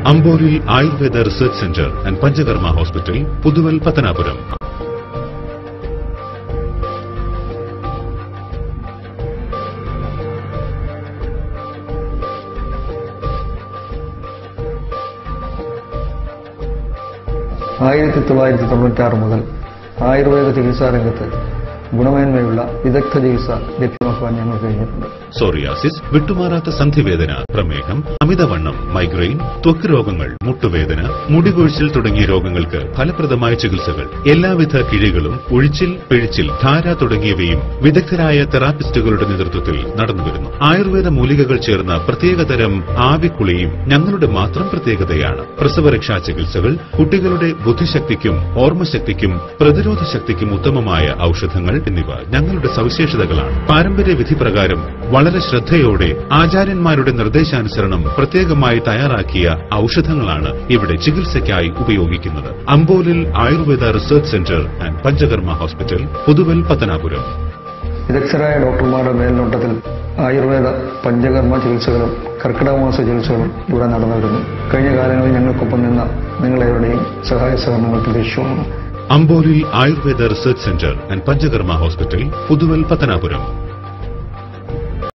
അമ്പോലിൽ Ayurveda research centre and Panchakarma hospital Puthuval Pathanapuram ആയിരത്തി തൊള്ളായിരത്തി തൊണ്ണൂറ്റാറ് മുതൽ ആയുർവേദ ചികിത്സാ രംഗത്ത് ഗുണമേന്മയുള്ള വിദഗ്ധ ചികിത്സ ലഭ്യമാക്കുവാൻ ഞങ്ങൾ കഴിഞ്ഞിട്ടുണ്ട് സോറിയാസിസ് വിട്ടുമാറാത്ത സന്ധിവേദന പ്രമേഹം അമിതവണ്ണം മൈഗ്രെയിൻ ത്വക്ക് രോഗങ്ങൾ മുട്ടുവേദന മുടികൊഴിച്ചിൽ തുടങ്ങിയ രോഗങ്ങൾക്ക് ഫലപ്രദമായ ചികിത്സകൾ എല്ലാവിധ കിഴികളും ഒഴിച്ചിൽ പിഴിച്ചിൽ ധാര തുടങ്ങിയവയും വിദഗ്ധരായ തെറാപ്പിസ്റ്റുകളുടെ നേതൃത്വത്തിൽ നടന്നുവരുന്നു ആയുർവേദ മൂലികകൾ ചേർന്ന പ്രത്യേകതരം ആവിക്കുളിയും ഞങ്ങളുടെ മാത്രം പ്രത്യേകതയാണ് പ്രസവരക്ഷാ ചികിത്സകൾ കുട്ടികളുടെ ബുദ്ധിശക്തിക്കും ഓർമ്മശക്തിക്കും പ്രതിരോധ ശക്തിക്കും ഉത്തമമായ ഔഷധങ്ങൾ എന്നിവ ഞങ്ങളുടെ സവിശേഷതകളാണ് പാരമ്പര്യ വിധി പ്രകാരം വളരെ ശ്രദ്ധയോടെ ആചാര്യന്മാരുടെ നിർദ്ദേശാനുസരണം പ്രത്യേകമായി തയ്യാറാക്കിയ ഔഷധങ്ങളാണ് ഇവിടെ ചികിത്സയ്ക്കായി ഉപയോഗിക്കുന്നത് Ambolil Ayurveda research centre and Panchakarma hospital Puthuval Pathanapuram വിദഗ്ധരായ ഡോക്ടർമാരുടെ മേൽനോട്ടത്തിൽ ആയുർവേദ പഞ്ചകർമ്മ ചികിത്സകളും കർക്കിടക മാസ ചികിത്സകളും ഇവിടെ നടന്നു വരുന്നു കഴിഞ്ഞ കാലങ്ങളിൽ ഞങ്ങൾക്കൊപ്പം നിന്ന നിങ്ങളെവരുടെയും സഹായ സഹകരണങ്ങൾ പ്രതീക്ഷിച്ചുകൊള്ളുന്നു Ambolil Ayurveda research centre and Panchakarma hospital Puthuval Pathanapuram